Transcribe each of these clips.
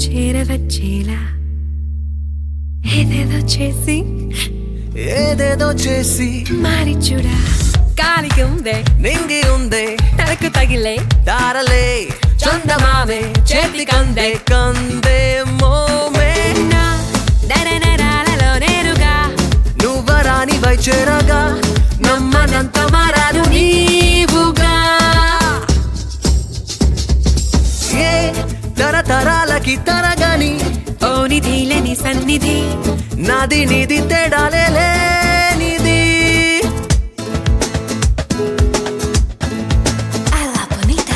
చేరవచ్చేలా ఏదేదో చేసి ఏదేదో చేసి మారి చూడా గాలికి ఉందే నింగి ఉందే తలకు తగిలే తారలే చందమామే చేతి కందే కందే మోమే నా నరనరాలలో నేరుగా నువ్వరాని వైచేరగా నమ్మనంత మారాను నీవుగా ఏ తరతరాలకి తరగని ఓ నిధి లేని సన్నిధి నాది నీది తేడాలే లేనిది అలా bonita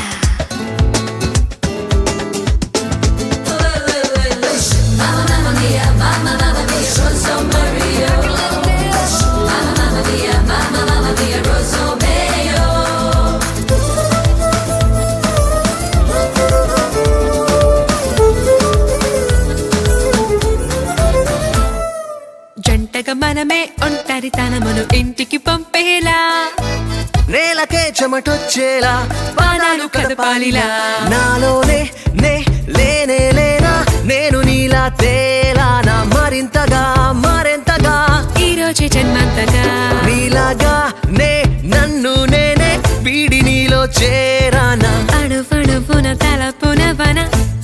జంటగా మనమే ఒంటరితనమును ఇంటికి పంపేలా నేలకే చెమటొచ్చేలా పానాలు కదపాలిలా నాలోనే నే లేనే లేనా నేను నీలా తేలానా మరింతగా మరింతగా ఈ రోజే జన్మంతగా నీలాగా నే నన్ను నేనే పీడి నీలో చేరానా అణువణువున తలపున వన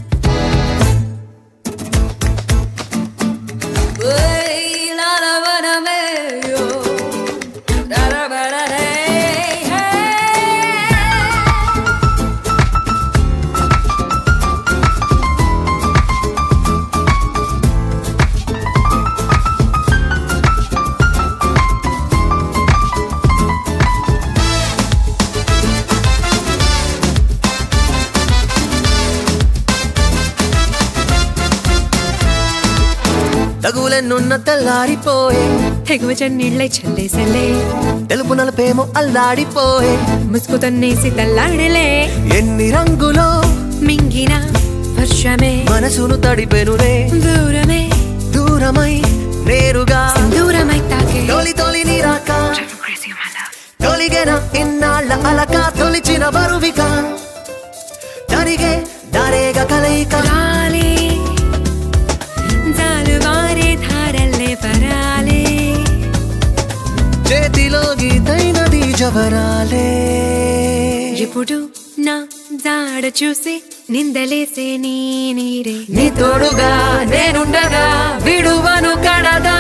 తగులెన్నున్న తెల్లారిపోయే తెగువ చన్నీళ్ళై చల్లేసలే తెలుపు నలుపేమో అల్లాడిపోయే ముసుగు తన్నేసి తల్లాడలే ఎన్ని రంగులో మింగిన వర్షమే మనసును తడిపెనురే దూరమే దూరమై నేరుగా దూరమై తాకే తొలి తొలి నీరాక తొలిగెన ఇన్నాళ్ళ అలక తొలిచిన బరువిక తరిగే దారేగా కలయిక రాలే జాలువారే ధారల్లే పరాలే చేతిలో గీతైనది జవరాలే ఎప్పుడు నా జాడ చూసి నిందలేసే నీ నీరే నీ తోడుగా నేనుండగా విడువను కడదా